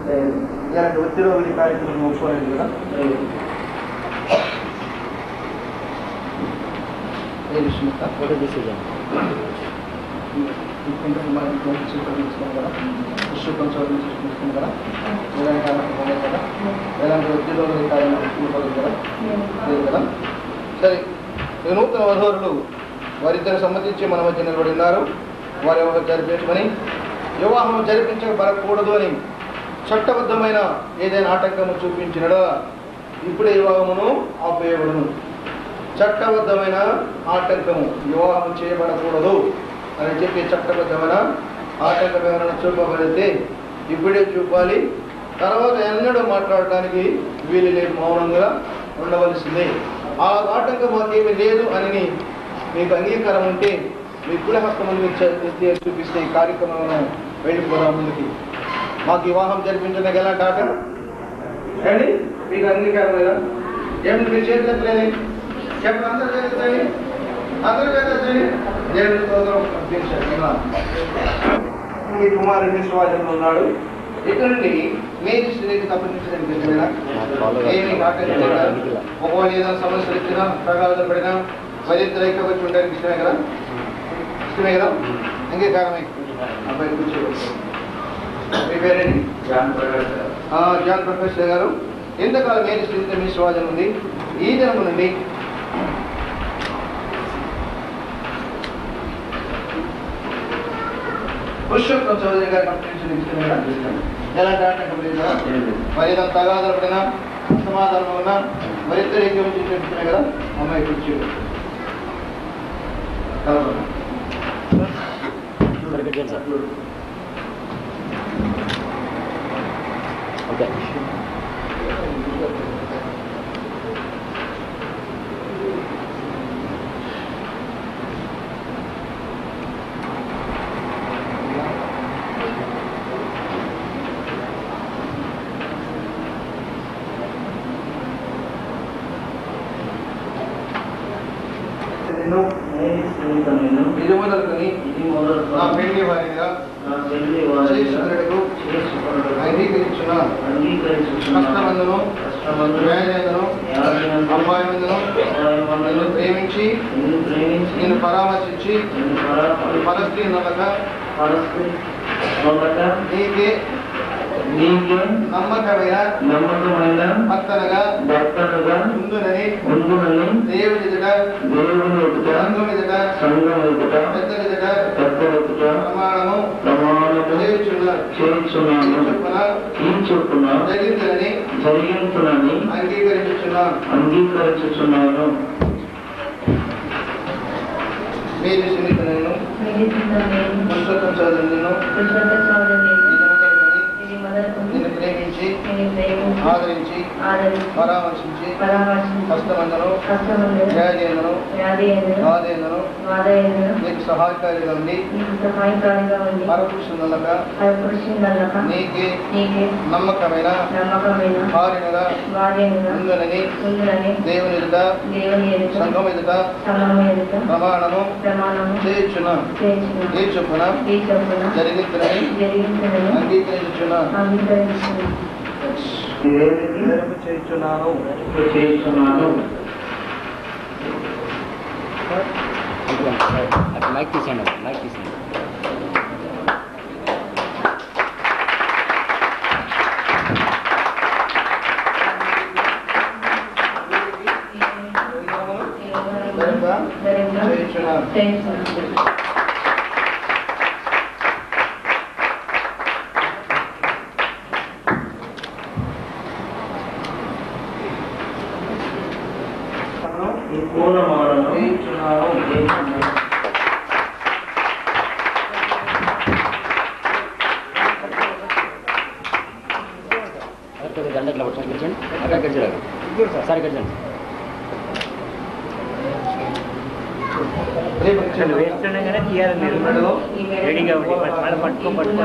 ఇలాంటి ఒత్తిడి ఒకటి కార్యక్రమం ఒప్పుకోలేదు కదా ఏ విషయం ఫోటో తీసేదాం ఇంకొంచెం మనం సూపర్ తీసుకున్నాం కదా సూపర్ చోటు తీసుకున్నాం కదా ఎలాంటి కారణం పోలేదు కదా ఎలాంటి ఒత్తిడి ఒకటి కార్యక్రమం ఒప్పుకోలేదు కదా లేదు కదా సరే ఈ నూతన వధువులు వారిద్దరు సమ్మతించి మన మధ్య నిలబడి ఉన్నారు వారి వివాహం జరిపించమని వివాహం జరిపించబడకూడదు అని చట్టబద్ధమైన ఏదైనా ఆటంకము చూపించినడా ఇప్పుడే వివాహమును ఆపేయబడును చట్టబద్ధమైన ఆటంకము వివాహం చేయబడకూడదు అని చెప్పి చట్టబద్ధమైన ఆటంకం ఏమైనా చూపబడితే ఇప్పుడే చూపాలి తర్వాత ఎన్నడూ మాట్లాడటానికి వీలు లేదు మౌనంగా ఉండవలసిందే ఆ ఆటంకం మాకేమీ లేదు అని మీకు అంగీకారం ఉంటే మీ కుల హస్తములు ఎత్తి చూపిస్తే ఈ కార్యక్రమం వెళ్ళిపోదాం ముందుకి మాకు వివాహం జరిపించడానికి ఎలాంటి ఆటం ఏమండి మీకు అంగీకారం లేదా ఏమిటి మీరు చేతులు ఎత్తలేదు చెప్పండి అందరూ చేతులు అందరూ చేతులు దేవుని స్తోత్రం అర్పించండి ఇలా. ఈ కుమారుడి స్వాధీనంలో ఉన్నాడు ఇక్కడ నుండి మేరీ స్త్రీకి తప్పించడానికి ఇష్టమేనా ఏమి ఆటంకం లేదా? ఒకవేళ ఏదైనా సమస్యలు వచ్చినా ప్రగాఢాలు పడినా మరింత ఐక్యవచ్చు ఉండడానికి ఇష్టమే కదా ఇష్టమే కదా అంగీకారమే అబ్బాయి కూర్చోవచ్చు మీ పేరేంటి ఆ, జాన్ ప్రొఫెసర్ గారు ఎంతకాలం మేరీ స్థితి మీ స్వాధీనం ఉంది ఈ దినము నుండి పురుషోత్తం చౌదరి గారి కంపెనీ ఇష్టమేనా ఎలాంటి ఆటంకం లేదా మరి ఏదైనా తగాదాలు పడినా సమాధానం ఉన్నా మరి ఇద్దరు ఎక్కువ చెప్తున్నాయి కదా అమ్మాయి కూర్చో కలపండి. సరిగ్గా చేయండి సార్ ఓకే నేను ఇది మొదలుకొని నా పెళ్లి వారిగా శేషులకు అంగీకరించిన కష్టమందును వ్యాధులను అమ్మాయిమందును నన్ను ప్రేమించి నేను పరామర్శించి పరస్త్రీ నమ్మక నీకే నీకే నమ్మకమైన నమ్మకమైన భర్తనగా భర్తలుగా ఉందునని ఉండునని దేవుని ఎదుట దేవుని ఎదుట సంఘం ఎదుట సంఘం ఎదుట పెద్దల ఎదుట పెద్దల ఎదుట ప్రమాణము ప్రమాణము చేయుచున్నారు చేయించున్నాను చొప్పున ఈ చొప్పున జరిగిందని జరిగించునని అంగీకరించుచున్నాను అంగీకరించుచున్నాను మీరు సున్నితనను పురుషోత్తం చదువును నిన్ను ప్రేమించి ఆదరించి పరామర్శించి హస్తమందను న్యాయదేందను నాదేందను నీకు సహాయకారిగా ఉండి పరపురుషులక నీకే నమ్మకమైన భార్యగా ఉందనని దేవుని ఎదుట సంఘం ఎదుట ప్రమాణము చేయుచున్న ఏ చొప్పున జరిగించునని అంగీకరించుచున్నాను చేయుచున్నాను చేస్తున్నాను అక్కడ మైక్ తీసేయండి అక్కడ మైక్ తీసేయండి చేయుచున్నాను ఈ పూర్ణమాలను చేయుచున్నాను అక్కడ దండ ఇట్లా పట్టుకొని గడిచండి అక్కడ గడిచారు సార్ గడిచండి రేపు ఇచ్చేయండి. వేస్తుండగానే తీయాలి మీరు రెడీగా ఉండి మళ్ళీ పట్టుకో పట్టుకో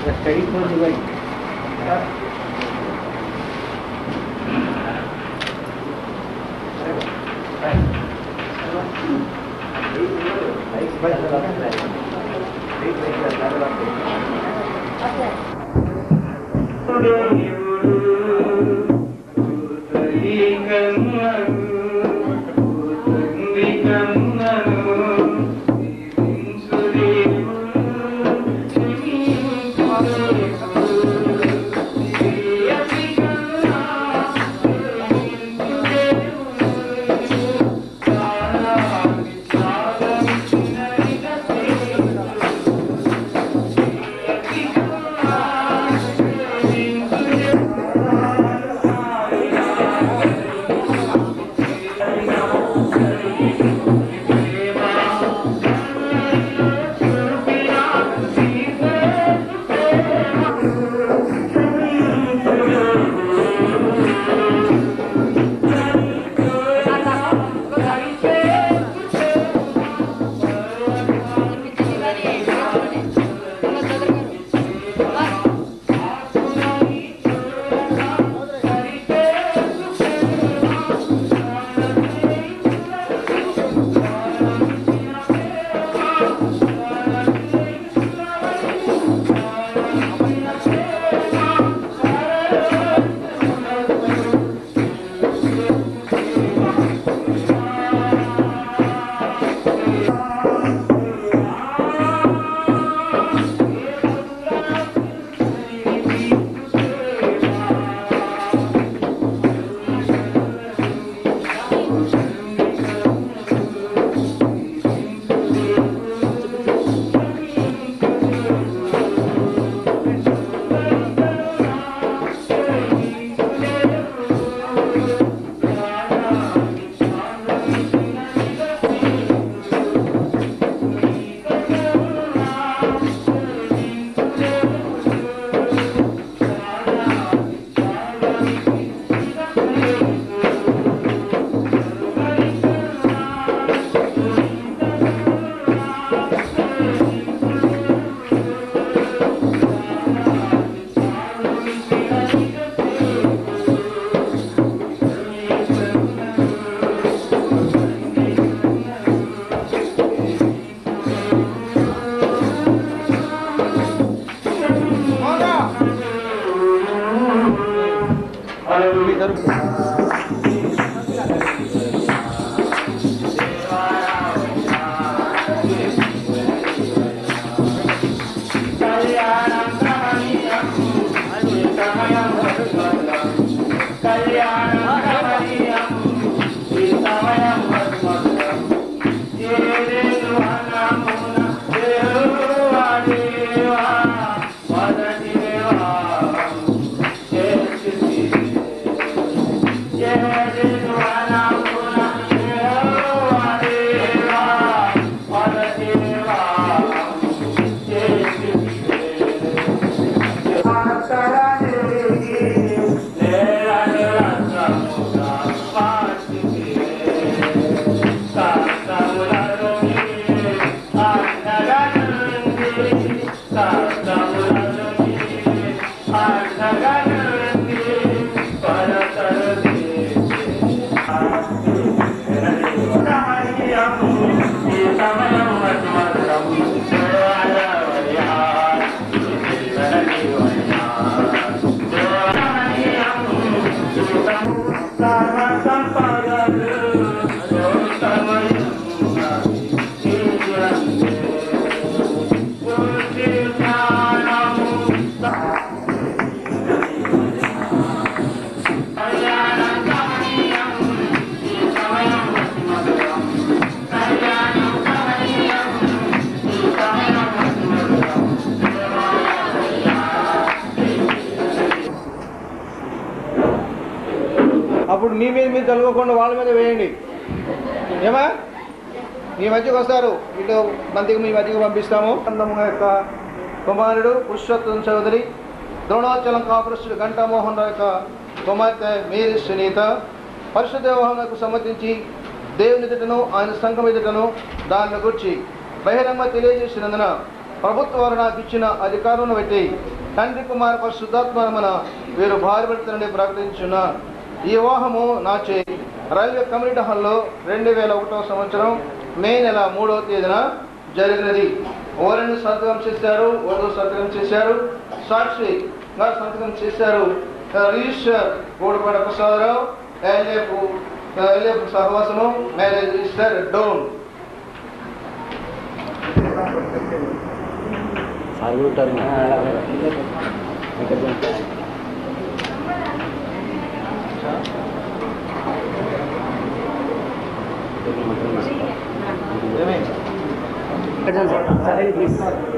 స్టడీ ఫోర్ ఇవ్వండి అప్పుడు మీ మీద మీరు చదువుకోకుండా వాళ్ళ మీద వేయండి ఏమా మీ మధ్యకు వస్తారు ఇటు బంతికి మీ మధ్యకు పంపిస్తాము అందము యొక్క కుమారుడు పురుషోత్తం చౌదరి ద్రోణాచలం కాపురుషుడు ఘంటామోహన్ రావు యొక్క కుమార్తె మేరీ సునీత పరిశుద్ధ వ్యవహారకు సంబంధించి దేవుని ఎదుటను ఆయన సంఘం ఎదుటను దానిని గురించి బహిరంగ తెలియజేసినందున ప్రభుత్వ వారు నాకు ఇచ్చిన అధికారం బట్టి తండ్రి కుమార పరిశుద్ధాత్మ మన వీరు భార్య భర్తలని ప్రకటించున్న ఈ వివాహము నాచే రైల్వే కమ్యూనిటీ హాల్లో రెండు వేల ఒకటో సంవత్సరం మే నెల మూడవ తేదీన జరిగినది ఓరెండు సంతకం చేశారు వధువు సంతకం చేశారు సాక్షిగా సంతకం చేశారు రిజిస్టర్ గోడపాడ ప్రసాదరావు ఎల్ఏపు ఎల్ఏపు సహవాసము మ్యారేజ్ రిజిస్టర్ డోన్ సార్ ఉంటారు సార్ ప్లీజ్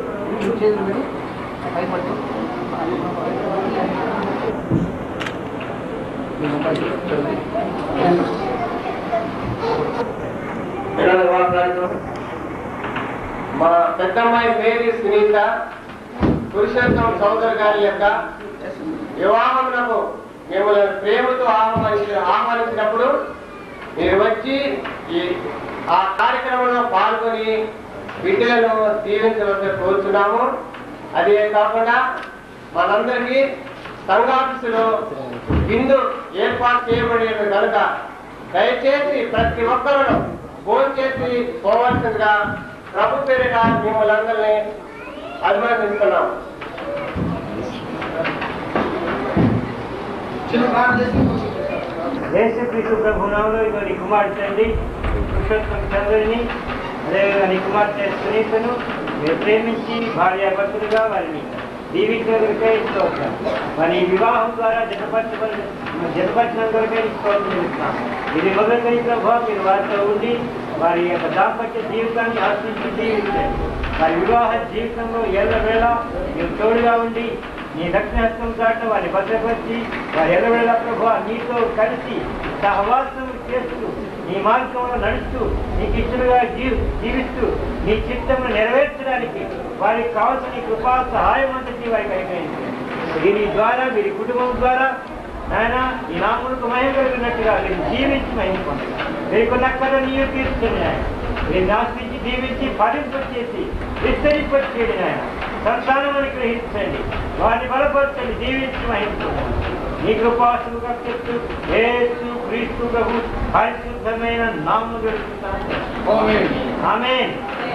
పిల్లల వాగ్దానం. మా పెద్దమ్మాయి మేరీ సునీత పురుషోత్తం చౌదరి గారి యొక్క వివాహమునకు మిమ్మల్ని ప్రేమతో ఆహ్వానించి ఆహ్వానించినప్పుడు మీరు వచ్చి ఈ ఆ కార్యక్రమంలో పాల్గొని బిడ్డలను దీవించవలసి కోరుతున్నాము అదే కాకుండా మనందరికీ సంఘాఫీసులో విందు ఏర్పాటు చేయబడి ఉంది కనుక దయచేసి ప్రతి ఒక్కరూ ఫోన్ చేసి పోవాల్సిందిగా ప్రభు పేరిట మిమ్మల్ని అందరినీ అభినందిస్తున్నాం చిన్న ప్రార్థన చేసి యేసుక్రీస్తు ప్రభునామలో నీ కుమార్తె తండ్రి పురుషోత్తం చంద్రుడిని అదేవిధంగా నీ కుమార్తె సునీతను మీరు ప్రేమించి భార్యాభర్తలుగా వారిని దీవించగలిగితే ఇష్టం వారి వివాహం ద్వారా జతపరచబడి జతపరచడం కొరకే ఇష్టం ఇది మొదటి ప్రభావ మీరు వారితో ఉండి వారి యొక్క దాంపత్య జీవితాన్ని ఆశించి జీవించండి వారి వివాహ జీవితంలో ఎల్లవేళ మీరు తోడుగా ఉండి నీ దక్షిణహస్తం చాట వారిని భద్రపరిచి వారి ఎల్లవేళ ప్రభు నీతో కలిసి సహవాసం చేస్తూ నీ మార్గంలో నడుస్తూ నీకు ఇష్టలుగా జీవి జీవిస్తూ నీ చిత్తమును నెరవేర్చడానికి వారికి కావాల్సిన నీ కృపా సహాయం అంతటి వారికి అయిపోయింది దీని ద్వారా వీరి కుటుంబం ద్వారా నాయన ఈ నాములకు మహిమ కలిగినట్టుగా వీరు జీవించి మహిమ పొందగా వీరికి అక్కడ నీవు తీర్చుకుని ఆయన వీరిని ఆశ్రయించి దీవించి ఫలింపు చేసి విస్తరింపటి చేయడం ఆయన సంతానం గ్రహించండి వారిని బలపరచండి దీవించి మహిమ పొందండి నీ కృపాసులుగా చెప్తూ యేసు క్రీస్తు ప్రభు పరిశుద్ధమైన నామము గడుపుతాను ఆమేన్. ఆమేన్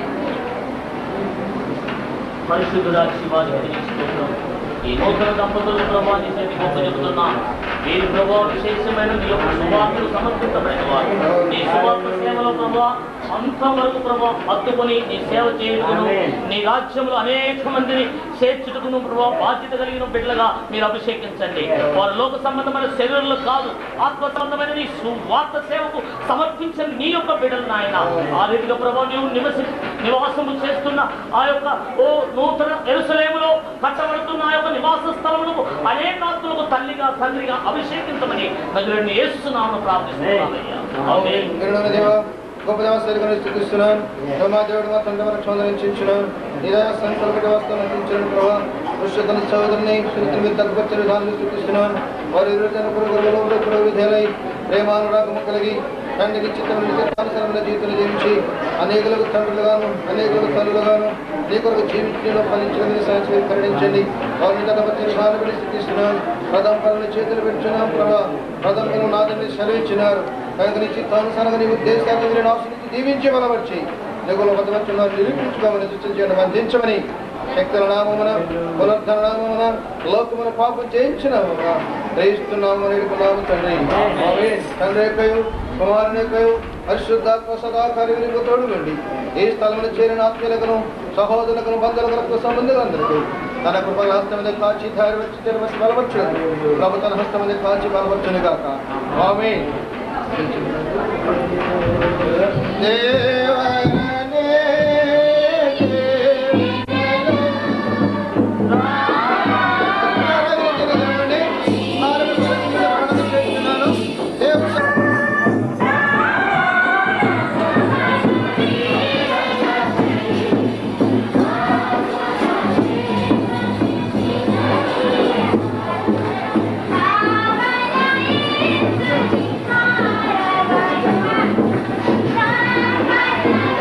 పరిశుద్ధుడా శివాజీ స్తోత్రం ఈ నూతన దంపతులు ప్రభావ నీ సన్నిధికి గొప్ప చెబుతున్నా మీరు ప్రభావ విశేషమైన నీ యొక్క శుభార్తలు సమర్పించబడిన వారు నీ శుభార్త సేవలో ప్రభావ అంతవరకు ప్రభావ హత్తుకొని నీ సేవ చేయుటకును ఆమేన్. నీ రాజ్యంలో అనేక మందిని చేర్చుటకును ప్రభావ బాధ్యత కలిగిన బిడ్డలుగా మీరు అభిషేకించండి వారు లోక సంబంధమైన శరీరంలో కాదు ఆత్మ సంబంధమైన నీ సువార్త సేవకు సమర్పించిన నీ యొక్క బిడ్డలు నాయన ఆ రీతిగా ప్రభావ నీవు నివసి నివాసము చేస్తున్న ఆ యొక్క ఓ నూతన ఎరుసలేములో కట్టబడుతున్న ఆ యొక్క నివాస స్థలములకు అనేక ఆత్మలకు తల్లిగా తండ్రిగా అభిషేకించమని నదులని ఏస్తున్నామని ప్రార్థిస్తున్నామయ్యా ఆమేన్. నిరుడన దేవ గొప్ప దేవ సరిగ్గా స్థుతిస్తున్నాను మా దేవుడు మా తండ్రి మన క్షమత నిశ్చయించున్నాను నిరా సంకల్పటి వస్తువులు అందించిన ప్రభావ పురుషోత్తమ సోదరుని సునితిని మీద తగ్గుపరిచిన విధానాన్ని స్థుతిస్తున్నాను వారి ఇరుతన పురుగులలో వృత్తుల విధేలై ప్రేమానురాగము కలిగి తండ్రికి చిత్తమైన చిత్తానుసరమైన జీవితం జీవించి అనేకులకు తండ్రులుగాను అనేకులకు తల్లులుగాను అనేకులకు జీవితంలో ఫలించడానికి సహాయం కరుణించండి వారిని తన వచ్చి విధానపడి స్థితిస్తున్నాను ప్రథమ పనులు చేతులు పెట్టున్నాం ప్రభా ప్రథమ నాదని సెలవిచ్చినారు కనుక నీ చిత్తానుసారంగా నీ ఉద్దేశాలను మీరు ఆశ్రయించి దీవించి బలపరిచి నిగుల మతమచ్చున్నారు నిరూపించుకోమని సూచన చేయడం అందించమని శక్తుల నామమున పునరుద్ధరణ నామమున లోకమున పాపం చేయించినామమున గ్రహిస్తున్నాము నేడుకున్నాము తండ్రి ఆమేన్. తండ్రి యొక్కయు కుమారుని యొక్కయు పరిశుద్ధాత్మ సదాకార్యములకు తోడుగండి ఈ స్థలమును చేరిన ఆత్మీయులకును సహోదరులకు బంధువులకు రక్త సంబంధులందరికీ తన కృపల హస్తం మీద కాచి ధైర్యం వచ్చి తెరవసి బలపరచును ప్రభు తన హస్తం మీద కాచి బలపరచును గాక ఆమె దేవనే Thank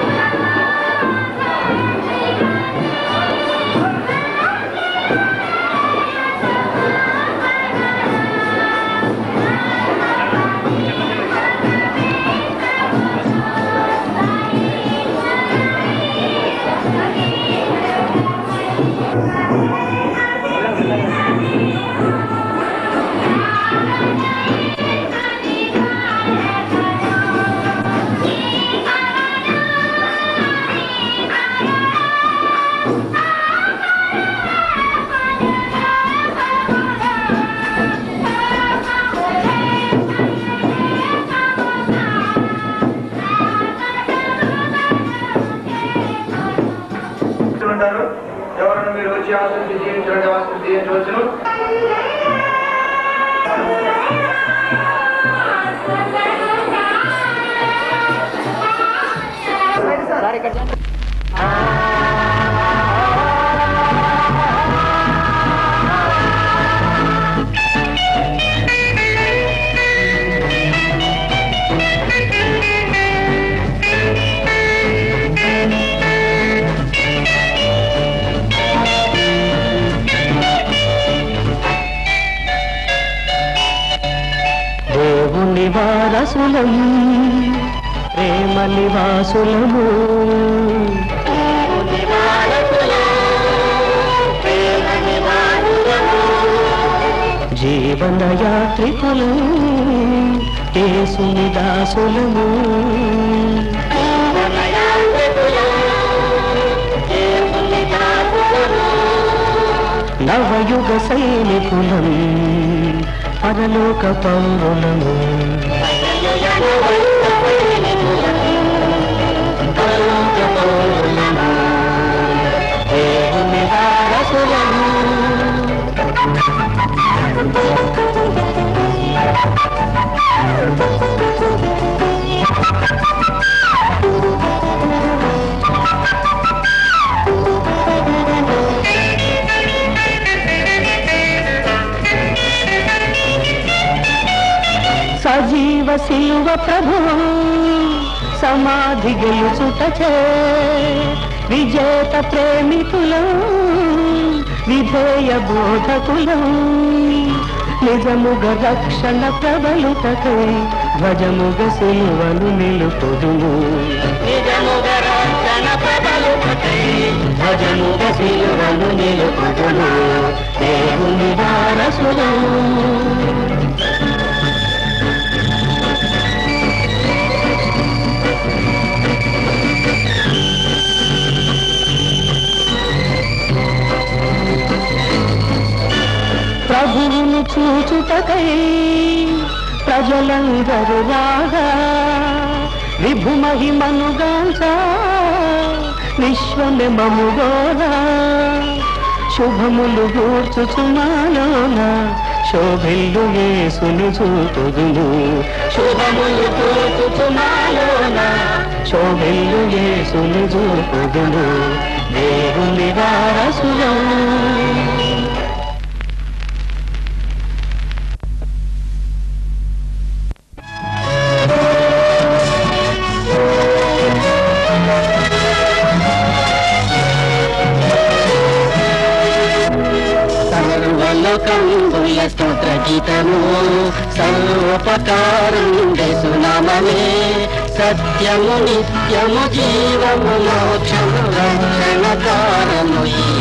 ప్రారంభించవచ్చును సార్ ఇక్కడ చూడండి. దేవుని వారసులము ప్రేమ నివాసులము జీవన యాత్రికులు యేసుని దాసులము నవయుగ సైనికులం పరలోక పౌరులము పరలోక పౌరులము దేవుని వారసులము సజీవ శిలువ ప్రభువు సమాధి గెలుచుటచే విజేత ప్రేమికులం విధేయ బోధకులం నిజముగ రక్షణ ప్రబలుటకై ధ్వజముగ శిలువను నిలుపుదుము నిజముగ రక్షణ ప్రబలుటకై ధ్వజముగ శిలువను నిలుపుదుము దేవుని వారసులం ప్రభువును చూచుటకై ప్రజలందరూ రాగా విభు మహిమనుగాంచ విశ్వమె మముగోరా శుభములు గూర్చుచుమాలోన శోభిల్లు యేసుని చూతుదును శుభములు గూర్చుచుమాలోన శోభిల్లు యేసుని చూతుదును దేవుని వారసులం సర్వలోకంబుల స్తోత్ర గీతము సర్వోపకారం సునామమే సత్యము నిత్యము జీవము మోక్షము రక్షణ కారము ఈ